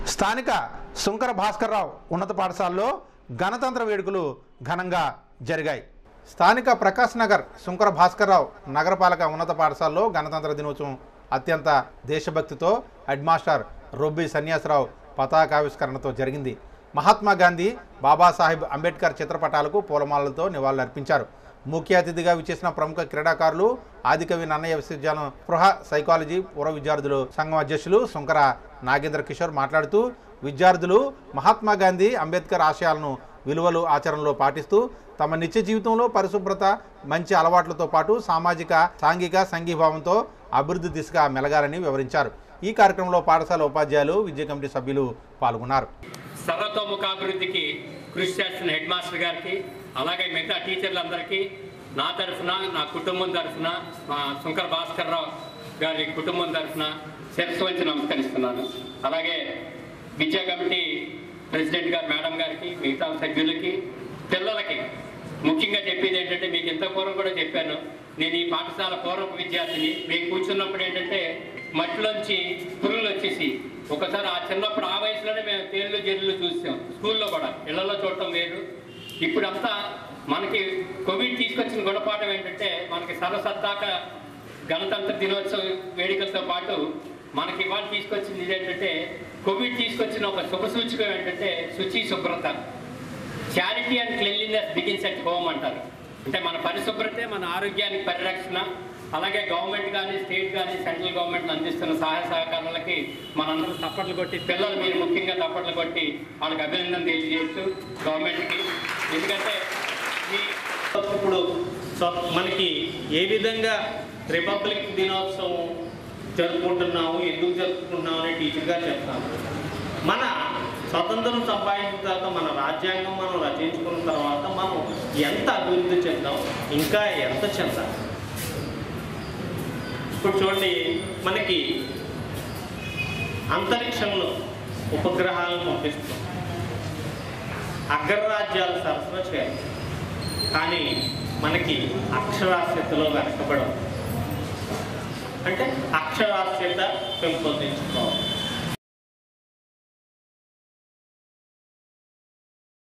స్థానిక శుంకర భాస్కర్రావు ఉన్నత పాఠశాలలో గణతంత్ర వేడుకలు ఘనంగా జరిగాయి స్థానిక ప్రకాశ్ నగర్ శుంకర భాస్కర్రావు నగరపాలక ఉన్నత పాఠశాలలో గణతంత్ర దినోత్సవం అత్యంత దేశభక్తితో హెడ్ మాస్టర్ రొబ్బి సన్యాసరావు పతాకావిష్కరణతో జరిగింది మహాత్మా గాంధీ బాబాసాహెబ్ అంబేద్కర్ చిత్రపటాలకు పూలమాలలతో నివాళులర్పించారు ముఖ్య అతిథిగా విచ్చేసిన ప్రముఖ క్రీడాకారులు ఆదికవి నన్నయ్య విశ్వవిద్యాలయం స్పృహ సైకాలజీ పూర్వ విద్యార్థులు సంఘం అధ్యక్షులు శుంకర నాగేంద్ర కిషోర్ మాట్లాడుతూ విద్యార్థులు మహాత్మా గాంధీ అంబేద్కర్ ఆశయాలను విలువలు ఆచరణలో పాటిస్తూ తమ నిత్య జీవితంలో పరిశుభ్రత మంచి అలవాట్లతో పాటు సామాజిక సాంఘిక సంఘీభావంతో అభివృద్ధి దిశగా మెలగాలని వివరించారు ఈ కార్యక్రమంలో పాఠశాల ఉపాధ్యాయులు విద్యా కమిటీ సభ్యులు పాల్గొన్నారు సర్వతోముఖాభివృద్ధికి కృషి చేస్తున్న హెడ్ మాస్టర్ గారికి అలాగే మిగతా టీచర్లందరికీ నా తరఫున నా కుటుంబం తరఫున మా శంకర్ భాస్కర్ రావు గారి కుటుంబం తరఫున శిరస్సు వంచి నమస్కరిస్తున్నాను అలాగే విద్యా కమిటీ ప్రెసిడెంట్ గారు మేడం గారికి మిగతా సభ్యులకి పిల్లలకి ముఖ్యంగా చెప్పేది ఏంటంటే మీకు ఇంత పూర్వం కూడా చెప్పాను నేను ఈ పాఠశాల పూర్వపు విద్యార్థిని మేము కూర్చున్నప్పుడు ఏంటంటే మట్టిలోంచి పురుగులు వచ్చేసి ఒకసారి ఆ చిన్నప్పుడు ఆ వయసులోనే మేము తేళ్ళు జల్లు చూసాం స్కూల్లో కూడా ఇళ్లలో చూడటం వేరు ఇప్పుడంతా మనకి కోవిడ్ తీసుకొచ్చిన గుణపాఠం ఏంటంటే మనకి సర్వసత్తాక గణతంత్ర దినోత్సవ వేడుకలతో పాటు మనకి ఇవాళ తీసుకొచ్చింది ఇదేంటంటే కోవిడ్ తీసుకొచ్చిన ఒక శుభ సూచికం ఏంటంటే శుచి శుభ్రత charity and cleanliness begins at home అంటారు అంటే మన పరిశుభ్రతే మన ఆరోగ్యానికి పరిరక్షణ అలాగే గవర్నమెంట్ కానీ స్టేట్ కానీ సెంట్రల్ గవర్నమెంట్ అందిస్తున్న సహాయ సహకారాలకి మనందరం తప్పట్లు కొట్టి పిల్లలు మీరు ముఖ్యంగా తప్పట్లు కొట్టి వాళ్ళకి అభినందన తెలియజేయచ్చు గవర్నమెంట్కి ఎందుకంటే ఈ ఇప్పుడు స్వ- మనకి ఏ విధంగా రిపబ్లిక్ దినోత్సవం జరుపుకుంటున్నాము ఎందుకు జరుపుకుంటున్నాము అనే టీచర్గా చెప్తాను మన స్వతంత్రం సంపాదించిన తర్వాత మన రాజ్యాంగం మనం రచించుకున్న తర్వాత మనం ఎంత అభివృద్ధి చెందాం ఇంకా ఎంత చెందాం ఇప్పుడు చూడండి మనకి అంతరిక్షంలో ఉపగ్రహాలను పంపిస్తాం అగ్రరాజ్యాల సరసన చేయాలి కానీ మనకి అక్షరాస్యతలో వెనకబడం అంటే అక్షరాస్యత పెంపొందించుకోవాలి